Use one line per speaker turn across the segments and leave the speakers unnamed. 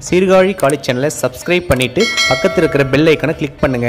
Sirkazhi college சேனலை subscribe பண்ணிட்டு பக்கத்தில் இருக்கிற பெல் ஐக்கனை கிளிக் பண்ணுங்க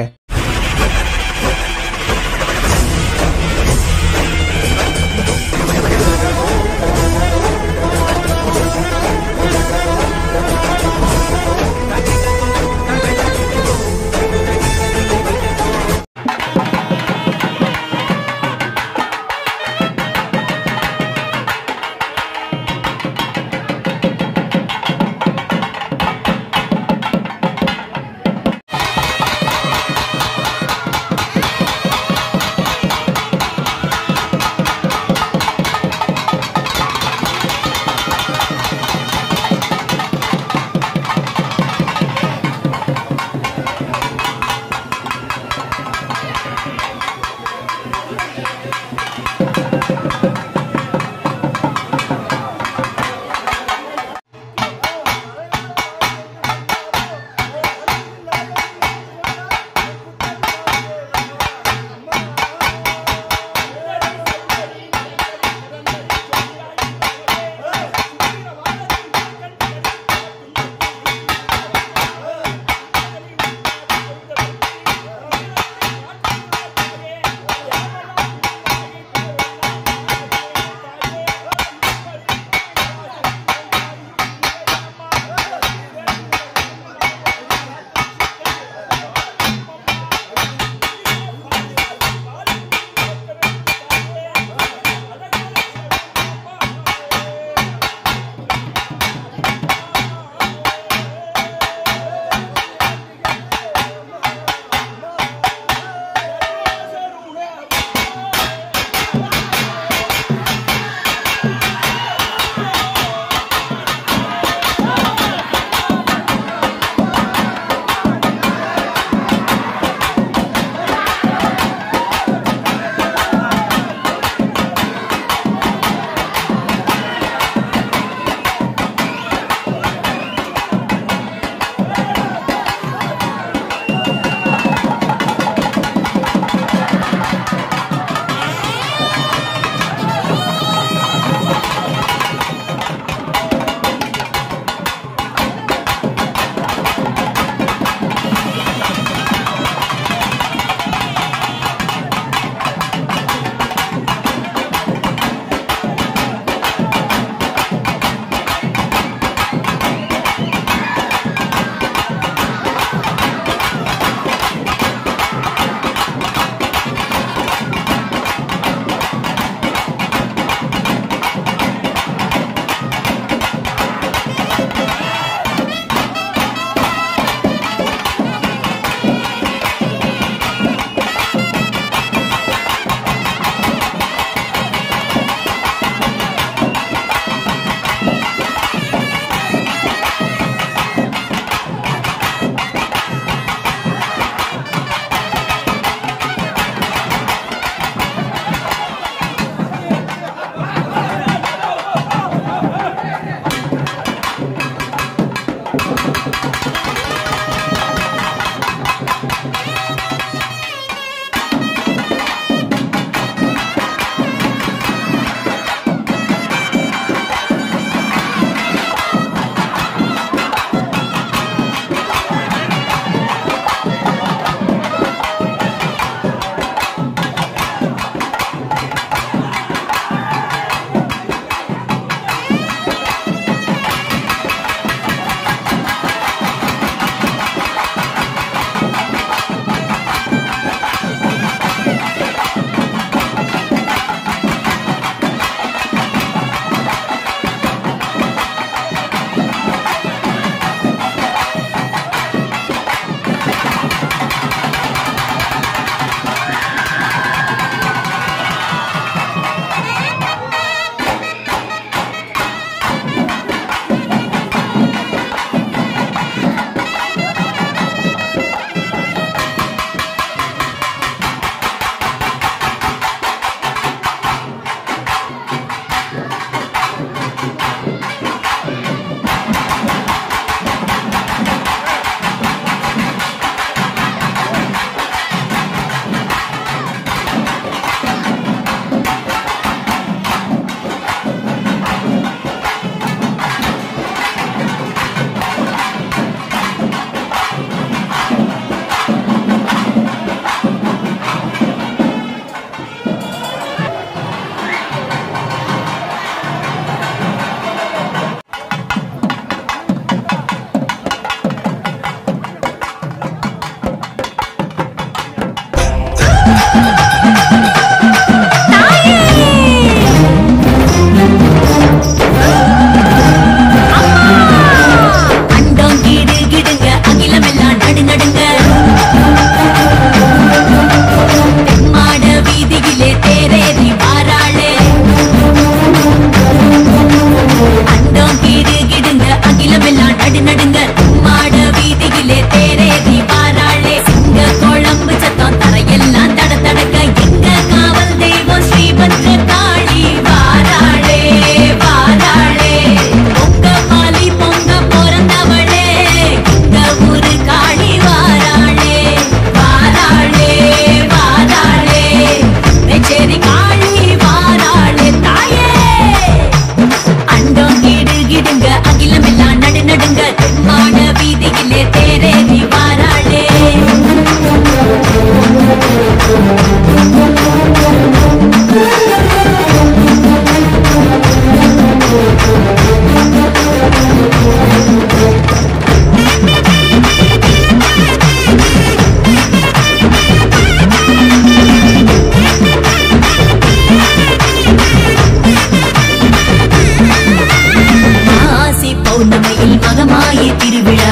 திருவிழா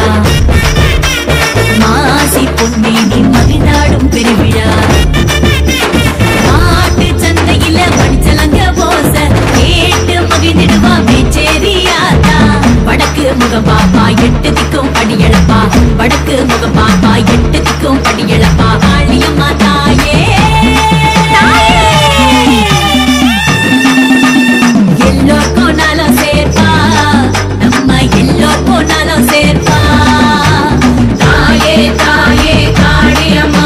மாசி பொன்னேனி மகிழ்ந்தாடும் பெருவிழா மாட்டு சந்தையில மணிச்சலங்க போச கேட்டு மகிழ்ந்திடுவா மேச்சேரியாத்தா வடக்கு முகம் பாப்பா எட்டு திக்கும் படியளப்பா வடக்கு முகம் பாப்பா எட்டு திக்கும் படியளப்பா ஆழியம்மா தாயே தாயே எல்லோருக்கும் நலம் சேர்ப்பா நம்ம எல்லோருக்கும் நலம் சேர்ப்பா தாயே தாயே காளியம்மா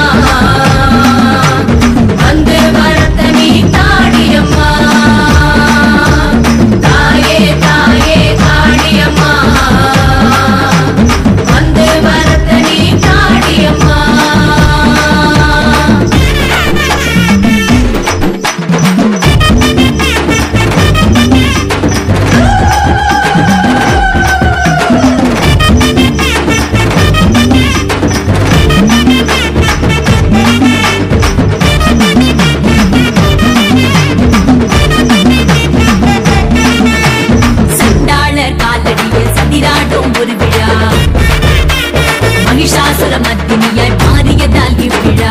வந்து வரத்த நீ தாடியம்மா தாயே தாயே காளியம்மா வந்து வரத்த நீ தாடியம்மா சண்டாளர் காலடியில் சதிராடும் ஒரு விழா மகிஷாசுர மத்தினியாய் மாறியதால் இவ்விழா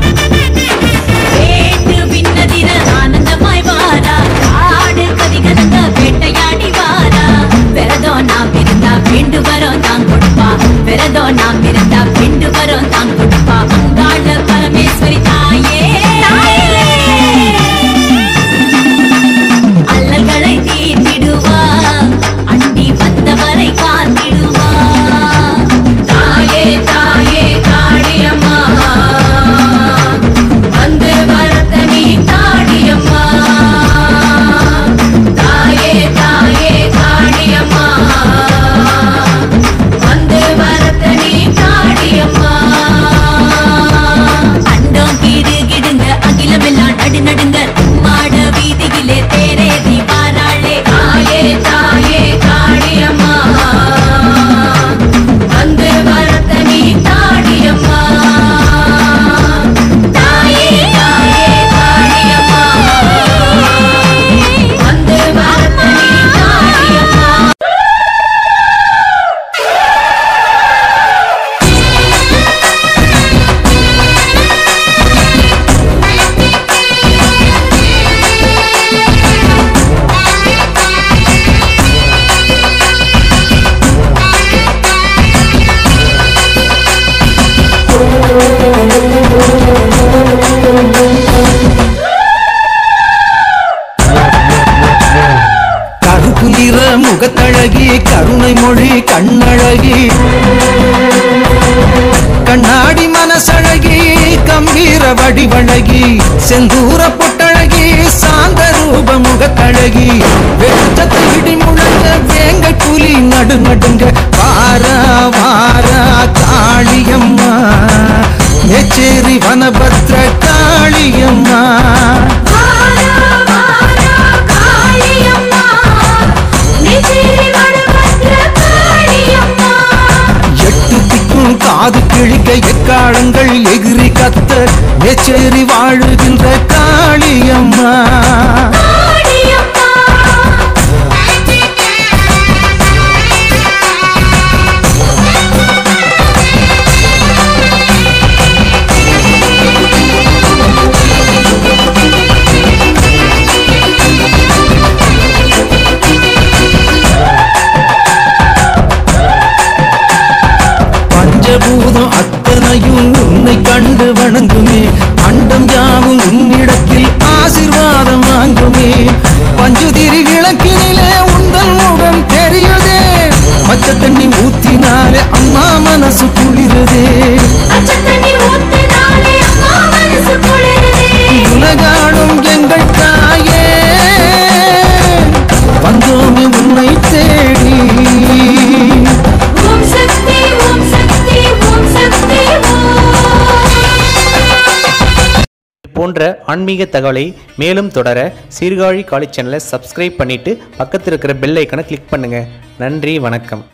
வேட்டு விண்ணதிர ஆனந்தமாய் வாரா ஆடு கதிகலங்க வேட்டையாடி வாரா விரதோ நாம் இருந்தா வேண்டு வரோம் தான் கொடுப்பா விரதோ நாம் இருந்தா வேண்டு வரோம் தான் கொடுப்பா அங்காள பரமேஸ்வரி தாயே அல்லல்களை தீர்த்திடுவா அண்டி வந்தவரை காத்திடுவா தாயே தாயே காளியம்மா வந்து வரத்த நீ தாடியம்மா தாயே தாயே காளியம்மா வந்து வரத்த நீ தாடியம்மா அண்டம் கீடு கிடுங்க அகிலமெல்லாம் நடு நடுங்க மாட வீதியிலே தேரேறி வாராளே தாயே தாயே காளியம்மா வந்து வரத்த நீ தாடியம்மா தாயே தாயே காளியம்மா வந்து வரத்த நீ தாடியம்மா
கருப்புலிற முகத்தழகி கருணை மொழி கண்ணழகி கண்ணாடி மனசழகி கம்பீர வடிவழகி செந்தூர பொட்டழகி சாந்த ரூப முகத்தழகி வெளிச்சத்தை இடி முழங்க வேங்கை புலி நடு நடுங்க வாரா வாரா காளியம்மா மேச்சேரி வனபத்ர காளியம்மா
வாரா வாரா காளியம்மா நெஞ்சிரி வடபத்ர காளியம்மா
எட்டு திக்கும் காது கிழிக்க எக்காலங்கள் எகிரி கத்த மேச்சேரி வாழுகின்ற காளியம்மா
காளியம்மா
பஞ்சபூதம் அத்தனையும் உன்னை கண்டு வணங்குமே அண்டம் யாவும் உன்னிடத்தில் ஆசிர்வாதம் வாங்குமே பஞ்சுதிரி விளக்கினிலே உந்தன் முகம் தெரியுதே பச்சை தண்ணி ஊத்தினாலே அம்மா மனசு குளிருதே
பச்சை தண்ணி ஊத்துனாலே அம்மா மனசு குளிருதே
உலகாடும் எங்கள் தாயே வந்தோமே உன்னை தேடி
ஓம் சக்தி ஓம் சக்தி ஓம் சக்தி ஓம்
போன்ற ஆன்மீக தகவலை மேலும் தொடர சீர்காழி காலேஜ் சேனலை சப்ஸ்கிரைப் பண்ணிட்டு பக்கத்தில் இருக்கிற பெல் ஐக்கனை கிளிக் பண்ணுங்க நன்றி வணக்கம்